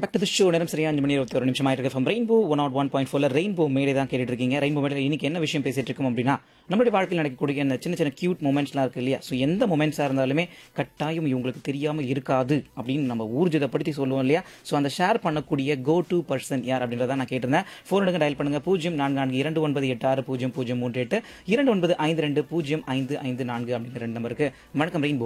Back to the show நேரம் சரியா அஞ்சு மணி இருபத்தி ஒரு நிமிஷம் ஆயிருக்கு from rainbow one naught one point ஃபோர்ல ரெயின்போ மேடே தான் கேட்டுட்டு இருக்கீங்க ரெயின்போ மேடே இன்னைக்கு என்ன விஷயம் பேசிட்டு இருக்கோம் அப்படின்னா நம்மளுடைய வாழ்க்கையில் நடக்கக்கூடிய இந்த சின்ன சின்ன கியூட் மூமெண்ட்ஸ்லாம் இருக்கு இல்லையா ஸோ எந்த மூமெண்ட்ஸாக இருந்தாலுமே கட்டாயம் இவங்களுக்கு தெரியாம இருக்காது அப்படின்னு நம்ம ஊர்ஜிதப்படுத்தி சொல்லுவோம் இல்லையா ஸோ அந்த ஷேர் பண்ணக்கூடிய கோ டு பர்சன் யார் அப்படின்றத நான் கேட்டிருந்தேன் ஃபோன் எடுங்க டயல் பண்ணுங்க பூஜ்ஜியம் நான்கு நான்கு இரண்டு ஒன்பது எட்டு ஆறு பூஜ்ஜியம் பூஜ்ஜியம் மூன்று எட்டு இரண்டு ஒன்பது ஐந்து ரெண்டு பூஜ்ஜியம் ஐந்து ஐந்து நான்கு அப்படிங்கிற ரெண்டு நம்பருக்கு வணக்கம் ரெயின்போ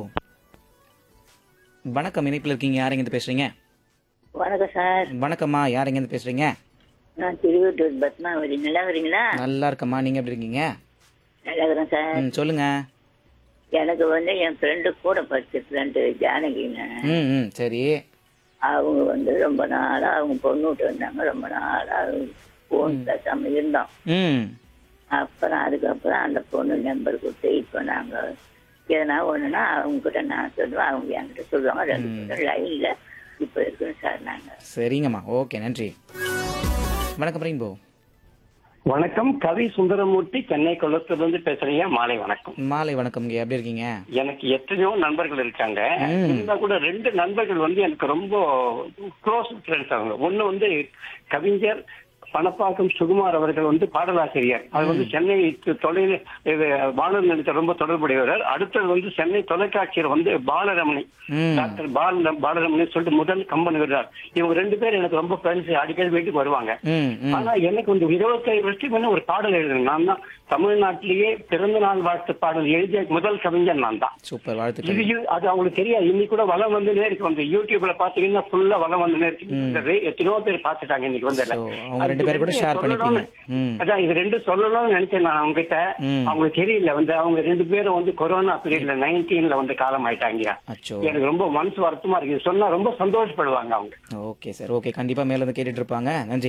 வணக்கம் இணைப்பில் இருக்கீங்க யார் எங்க பேசுறீங்க வணக்கம் சார் வணக்கம்மா யார் எங்கேருந்து பேசுறீங்க நான் திருவட்டூர் பத்மாவதி நல்லா வரீங்களா நல்லா இருக்கம்மா நீங்க எப்படி இருக்கீங்க நல்லா இருக்கிறேன் சார் ம் சொல்லுங்க எனக்கு வந்து என் ஃப்ரெண்டு கூட படிச்ச ஃப்ரெண்டு ஜானகிங்க ம் ம் சரி அவங்க வந்து ரொம்ப நாளா அவங்க பொண்ணு விட்டு வந்தாங்க ரொம்ப நாளா ஃபோன் பேசாம இருந்தோம் ம் அப்புறம் அதுக்கப்புறம் அந்த பொண்ணு நம்பர் கொடுத்து இப்போ நாங்கள் எதனா ஒன்றுனா அவங்க கிட்ட நான் சொல்லுவேன் அவங்க என்கிட்ட சொல்லுவாங்க ரெண்டு பேரும் லைனில் இப்போ இருக்கணும் சார் நாங்கள் சரிங்கம்மா ஓகே நன்றி வணக்கம் ரெயின்போ வணக்கம் கவி சுந்தரமூர்த்தி சென்னை கொளத்திலிருந்து பேசுறீங்க மாலை வணக்கம் மாலை வணக்கம்ங்க எப்படி இருக்கீங்க எனக்கு எத்தனையோ நண்பர்கள் இருக்காங்க இருந்தா கூட ரெண்டு நண்பர்கள் வந்து எனக்கு ரொம்ப க்ளோஸ் ஃப்ரெண்ட்ஸ் அவங்க ஒண்ணு வந்து கவிஞர் பணப்பாக்கம் சுகுமார் அவர்கள் வந்து பாடலாசிரியர் அது வந்து சென்னை தொழில் இது வானொலி நிலையத்தில் ரொம்ப தொடர்புடையவர் அடுத்தது வந்து சென்னை தொலைக்காட்சியர் வந்து பாலரமணி ம் டாக்டர் பால பாலரமணி சொல்லிட்டு முதல் கம்பெனி வருவார் இவங்க ரெண்டு பேரும் எனக்கு ரொம்ப ஃப்ரெண்ட்ஸ் அடிக்கடி வீட்டுக்கு வருவாங்க ம் ம் ஆனா எனக்கு வந்து இருபத்தைந்து வருஷம் முன்ன ஒரு பாடல் எழுதுனேன் நான் தான் தமிழ்நாட்டிலேயே பிறந்த நாள் வாழ்த்து பாடல் எழுதிய முதல் கவிஞர் நான் தான் சூப்பர் இது வாழ்த்துக்கள் இது- அது அவங்களுக்கு தெரியாது இன்னைக்கு கூட வளம் வந்துனே இருக்கு வந்து யூடியூப்ல பாத்தீங்கன்னா ஃபுல்லா வளம் வந்துனே இருக்கு இந்த ரே- எத்தனையோ பேர் பாத்துட்டாங்க இன்னைக்கு வந்து So, அவங்க ரெண்டு பேரும் கூட ஷேர் பண்ணிப்பீங்க ம் அதான் இது ரெண்டு சொல்லணும்னு நினைச்சேன் நான் அவங்க கிட்ட ம். அவங்களுக்கு தெரியல வந்து அவங்க ரெண்டு பேரும் வந்து கொரோனா பீரியட்ல நைன்டீன்ல வந்து காலம் ஆயிட்டாங்க அச்சோ எனக்கு ரொம்ப மனசு வருத்தமா இருக்கு இது சொன்னா ரொம்ப சந்தோஷப்படுவாங்க அவங்க ஓகே சார் ஓகே கண்டிப்பா மேல இருந்து கேட்டுட்டு இருப்பாங்க நன்றி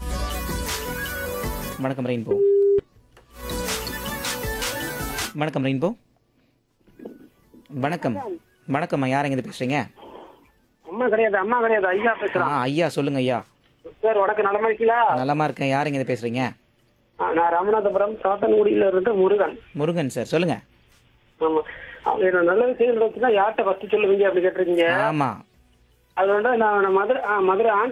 வணக்கம் ரெயின்போ வணக்கம் ரெயின்போ வணக்கம் வணக்கம்மா யார் எங்க பேசுறீங்க அம்மா கிடையாது அம்மா கிடையாது ஐயா ஆ பேசுறேன் ஐயா சொல்லுங்க ஐயா சார் வணக்கம் நலமா இருக்கீங்களா நலமா இருக்கேன் யார் எங்க பேசுறீங்க ஆ, நான் ராமநாதபுரம் சாத்தன்குடியில இருந்து முருகன் முருகன் சார் சொல்லுங்க ஆமா அவங்க என்ன நல்ல விஷயம் நடந்துச்சுன்னா யார்கிட்ட ஃபர்ஸ்ட் சொல்லுவீங்க அப்படி கேட்டிருக்கீங்க ஆமா அது வந்து நான் நான் மதுரை ஆ, மதுரை ஆண்டி